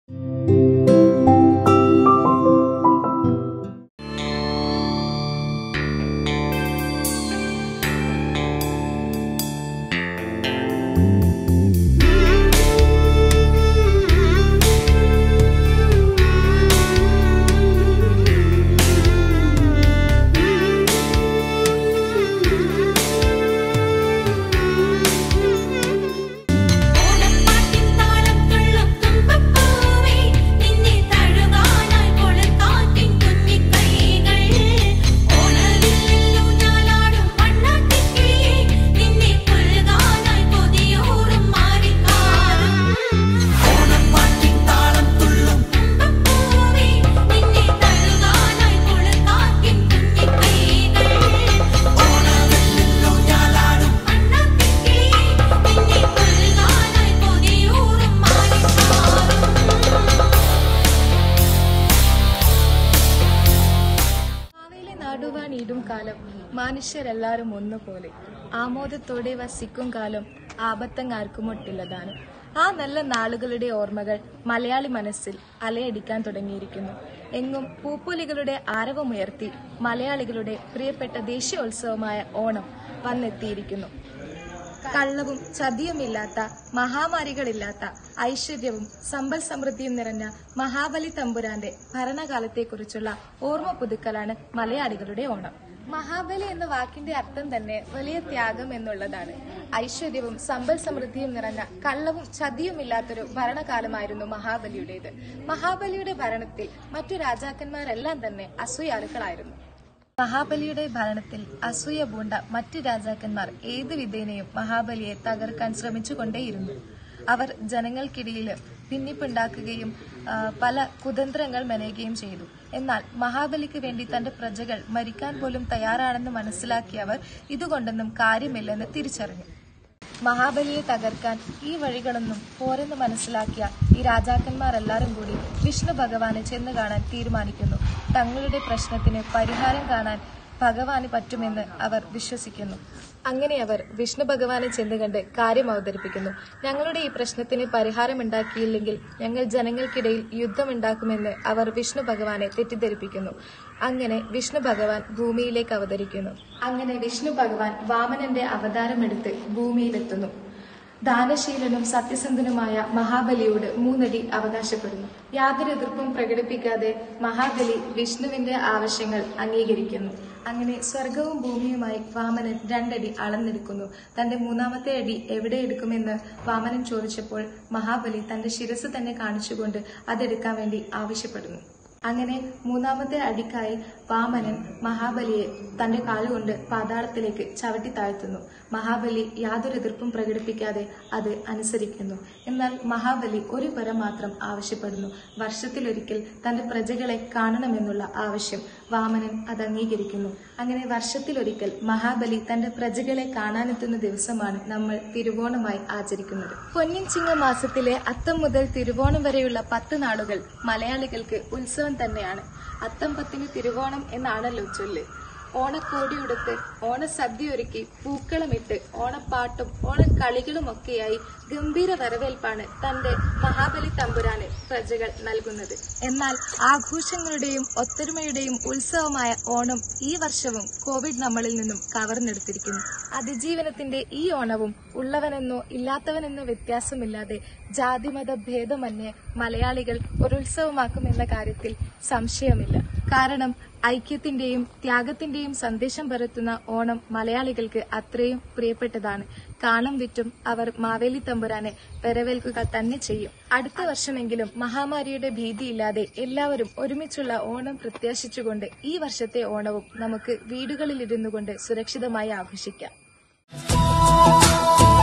ഓണപ്പാട്ടിൻ താളം തുള്ളും തുമ്പപ്പൂവേ നിന്നെ തഴുകാനായി കൊളുത്താറ്റിൻ കുഞ്ഞിക്കൈകൾ ഓണവില്ലൂഞ്ഞാലാടും വണ്ണാട്ടിക്കിളിയേ നിന്നെ കൊഴുകാനായി കൊതിയൂറും മാറിക്കാറും ഓണപ്പാട്ടിൻ താളം തുള്ളും തുമ്പപ്പൂവേ നിന്നെ തഴുകാനായി കൊളുത്താറ്റിൻ കുഞ്ഞിക്കൈകൾ ഓണവില്ലൂഞ്ഞാലാടും വണ്ണാട്ടിക്കിളിയേ നിന്നെ കൊഴുകാനായി കൊതിയൂറും മാറിക്കാറും മാവേലി നാടുവാണിടും കാലം മനുഷ്യരെല്ലാരും ഒന്നുപോലെ ആമോദത്തോടെ വസിക്കും കാലം ആപത്തങ്ങാർക്കുമൊട്ടില്ലതാണ് ആ നല്ല നാളുകളുടെ ഓർമ്മകൾ മലയാളി മനസ്സിൽ അലയടിക്കാൻ തുടങ്ങിയിരിക്കുന്നു എങ്ങും പൂപ്പൊലികളുടെ ആരവമുയർത്തി മലയാളികളുടെ പ്രിയപ്പെട്ട ദേശീയോത്സവമായ ഓണം വന്നെത്തിയിരിക്കുന്നു കള്ളവും ചതിയുമില്ലാത്ത മഹാമാരികളില്ലാത്ത ഐശ്വര്യവും സമ്പൽ സമൃദ്ധിയും നിറഞ്ഞ മഹാബലി തമ്പുരാന്റെ ഭരണകാലത്തെക്കുറിച്ചുള്ള ഓർമ്മ പുതുക്കലാണ് മലയാളികളുടെ ഓണം മഹാബലി എന്ന വാക്കിന്റെ അർത്ഥം തന്നെ വലിയ ത്യാഗം എന്നുള്ളതാണ് ഐശ്വര്യവും സമ്പൽ സമൃദ്ധിയും നിറഞ്ഞ കള്ളവും ചതിയുമില്ലാത്തൊരു ഭരണകാലമായിരുന്നു മഹാബലിയുടേത് മഹാബലിയുടെ ഭരണത്തിൽ മറ്റു രാജാക്കന്മാരെല്ലാം തന്നെ അസൂയാലുക്കളായിരുന്നു മഹാബലിയുടെ ഭരണത്തിൽ അസൂയ പൂണ്ട മറ്റ് രാജാക്കന്മാർ ഏത് വിധേനയും മഹാബലിയെ തകർക്കാൻ ശ്രമിച്ചുകൊണ്ടേയിരുന്നു അവർ ജനങ്ങൾക്കിടയിൽ ഭിന്നിപ്പുണ്ടാക്കുകയും ആ, പല കുതന്ത്രങ്ങൾ മെനയുകയും ചെയ്തു എന്നാൽ മഹാബലിക്ക് വേണ്ടി തന്റെ പ്രജകൾ മരിക്കാൻ പോലും തയ്യാറാണെന്ന് മനസ്സിലാക്കിയ അവർ ഇതുകൊണ്ടൊന്നും കാര്യമില്ലെന്ന് തിരിച്ചറിഞ്ഞു മഹാബലിയെ തകർക്കാൻ ഈ വഴികളൊന്നും പോരെന്ന് മനസ്സിലാക്കിയ ഈ രാജാക്കന്മാരെല്ലാരും കൂടി വിഷ്ണു ഭഗവാനെ ചെന്ന് കാണാൻ തീരുമാനിക്കുന്നു തങ്ങളുടെ പ്രശ്നത്തിന് പരിഹാരം കാണാൻ ഭഗവാന് പറ്റുമെന്ന് അവർ വിശ്വസിക്കുന്നു അങ്ങനെ അവർ വിഷ്ണു ഭഗവാനെ ചെന്ന് കണ്ട് കാര്യം അവതരിപ്പിക്കുന്നു ഞങ്ങളുടെ ഈ പ്രശ്നത്തിന് പരിഹാരമുണ്ടാക്കിയില്ലെങ്കിൽ ഞങ്ങൾ ജനങ്ങൾക്കിടയിൽ യുദ്ധമുണ്ടാക്കുമെന്ന് അവർ വിഷ്ണു ഭഗവാനെ തെറ്റിദ്ധരിപ്പിക്കുന്നു അങ്ങനെ വിഷ്ണു ഭഗവാൻ ഭൂമിയിലേക്ക് അവതരിക്കുന്നു അങ്ങനെ വിഷ്ണു ഭഗവാൻ വാമനന്റെ അവതാരമെടുത്ത് ഭൂമിയിലെത്തുന്നു ദാനശീലനും സത്യസന്ധനുമായ മഹാബലിയോട് മൂന്നടി അവകാശപ്പെടുന്നു യാതൊരു എതിർപ്പും പ്രകടിപ്പിക്കാതെ മഹാബലി വിഷ്ണുവിന്റെ ആവശ്യങ്ങൾ അംഗീകരിക്കുന്നു അങ്ങനെ സ്വർഗവും ഭൂമിയുമായി വാമനൻ രണ്ടടി അളന്നെടുക്കുന്നു തന്റെ മൂന്നാമത്തെ അടി എവിടെ എടുക്കുമെന്ന് വാമനൻ ചോദിച്ചപ്പോൾ മഹാബലി തന്റെ ശിരസ് തന്നെ കാണിച്ചുകൊണ്ട് അതെടുക്കാൻ വേണ്ടി ആവശ്യപ്പെടുന്നു അങ്ങനെ മൂന്നാമത്തെ അടിക്കായി വാമനൻ മഹാബലിയെ തന്റെ കാലുകൊണ്ട് പാതാളത്തിലേക്ക് ചവിട്ടി താഴ്ത്തുന്നു മഹാബലി യാതൊരു എതിർപ്പും പ്രകടിപ്പിക്കാതെ അത് അനുസരിക്കുന്നു എന്നാൽ മഹാബലി ഒരു വരം മാത്രം ആവശ്യപ്പെടുന്നു വർഷത്തിലൊരിക്കൽ തന്റെ പ്രജകളെ കാണണമെന്നുള്ള ആവശ്യം വാമനൻ അത് അംഗീകരിക്കുന്നു അങ്ങനെ വർഷത്തിലൊരിക്കൽ മഹാബലി തന്റെ പ്രജകളെ കാണാനെത്തുന്ന ദിവസമാണ് നമ്മൾ തിരുവോണമായി ആചരിക്കുന്നത് പൊന്നിൻ ചിങ്ങ മാസത്തിലെ അത്തം മുതൽ തിരുവോണം വരെയുള്ള പത്ത് നാളുകൾ മലയാളികൾക്ക് ഉത്സവം തന്നെയാണ് അത്തം പത്തിന് തിരുവോണം എന്നാണല്ലോ ചൊല്ല് ഓണക്കോടിയുടുത്ത് ഓണസദ്യ ഒരുക്കി പൂക്കളമിട്ട് ഓണപ്പാട്ടും ഓണക്കളികളും ഒക്കെയായി ഗംഭീര വരവേൽപ്പാണ് തന്റെ മഹാബലി തമ്പുരാന് പ്രജകൾ നൽകുന്നത് എന്നാൽ ആഘോഷങ്ങളുടെയും ഒത്തൊരുമയുടെയും ഉത്സവമായ ഓണം ഈ വർഷവും കോവിഡ് നമ്മളിൽ നിന്നും കവർന്നെടുത്തിരിക്കുന്നു അതിജീവനത്തിന്റെ ഈ ഓണവും ഉള്ളവനെന്നോ ഇല്ലാത്തവനെന്നോ വ്യത്യാസമില്ലാതെ ജാതിമത ഭേദമന്യേ മലയാളികൾ ഒരു ഉത്സവമാക്കുമെന്ന കാര്യത്തിൽ സംശയമില്ല കാരണം ഐക്യത്തിന്റെയും ത്യാഗത്തിന്റെയും സന്ദേശം പരത്തുന്ന ഓണം മലയാളികൾക്ക് അത്രയും പ്രിയപ്പെട്ടതാണ് കാണം വിറ്റും അവർ മാവേലി തമ്പുരാനെ വരവേൽക്കുക തന്നെ ചെയ്യും അടുത്ത വർഷമെങ്കിലും മഹാമാരിയുടെ ഭീതിയില്ലാതെ എല്ലാവരും ഒരുമിച്ചുള്ള ഓണം പ്രത്യാശിച്ചുകൊണ്ട് ഈ വർഷത്തെ ഓണവും നമുക്ക് വീടുകളിലിരുന്നു കൊണ്ട് സുരക്ഷിതമായി ആഘോഷിക്കാം